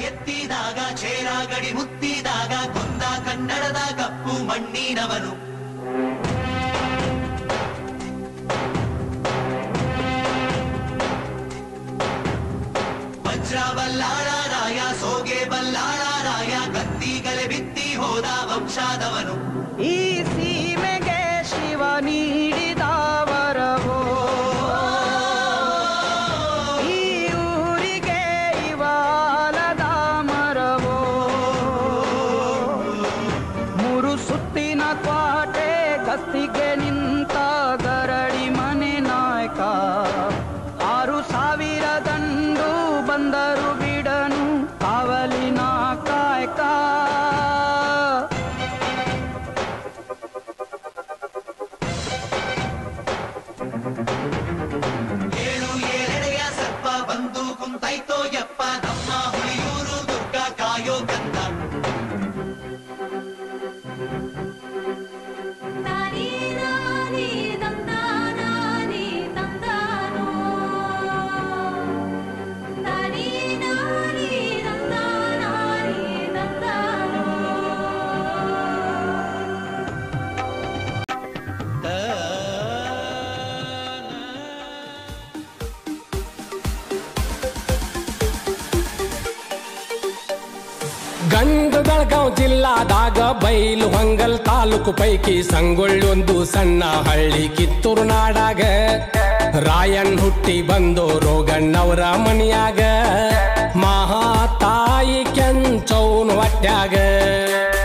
ಎತ್ತಿದಾಗ ಚೇರಾಗಡಿ ಮುತ್ತಿದಾಗ ಕೊಂದ ಕನ್ನಡದ ಕಪ್ಪು ಮಣ್ಣಿನವನು ವಜ್ರ ಬಲ್ಲಾಳ ರಾಯ ಸೋಗೆ ಬಲ್ಲಾಳ ರಾಯ ಕತ್ತಿಗಲೆ ಬಿತ್ತಿ ಹೋದ ವಂಶಾದವನು ಈ ಸೀಮೆಗೆ ಶಿವ ನೀಡಿದ ವರವೋ ಈ ಊರಿಗೆ ಇವಾಲದ ಮರವೋ ಮೂರು ಸುತ್ತಿನ ಕ್ವಾಟೆ ಗಸ್ತಿಗೆ ನಿಂತ ಗರಡಿ ಮನೆ ನಾಯಕ ಆರು ಸಾವಿರ ದಂಡು ಬಂದರು ಬಿಡನು ಕಾವಲಿನ ಕಾಯಕ ಏಳು ಏಳೆಡೆಯ ಸರ್ಪ ಬಂದು ಕುಂತೈತೋ ಯಪ್ಪ ನಮ್ಮ ಹುಲಿಯೂರು ದುರ್ಗ ಕಾಯೋ ಗಂಧ ತಾನಿ ನಾನಿ ತಂದಾನಾನಿ ತಂದಾನೋ ತಾನಿ ನಾನಿ ತಂದಾನಾನಿ ತಂದಾನೋ ಗಂಡು ಬೆಳಗಾವ್ ಜಿಲ್ಲಾದಾಗ ಬೈಲು ಹೊಂಗಲ್ ತಾಲೂಕು ಪೈಕಿ ಸಂಗೊಳ್ಳೊಂದು ಸಣ್ಣ ಹಳ್ಳಿ ಕಿತ್ತೂರು ನಾಡಾಗ ರಾಯಣ್ಣ ಹುಟ್ಟಿ ಬಂದು ರೋಗಣ್ಣವರ ಮನಿಯಾಗ ಮಹಾತಾಯಿ ಕೆಂಚೌನ್ ಹೊಟ್ಯಾಗ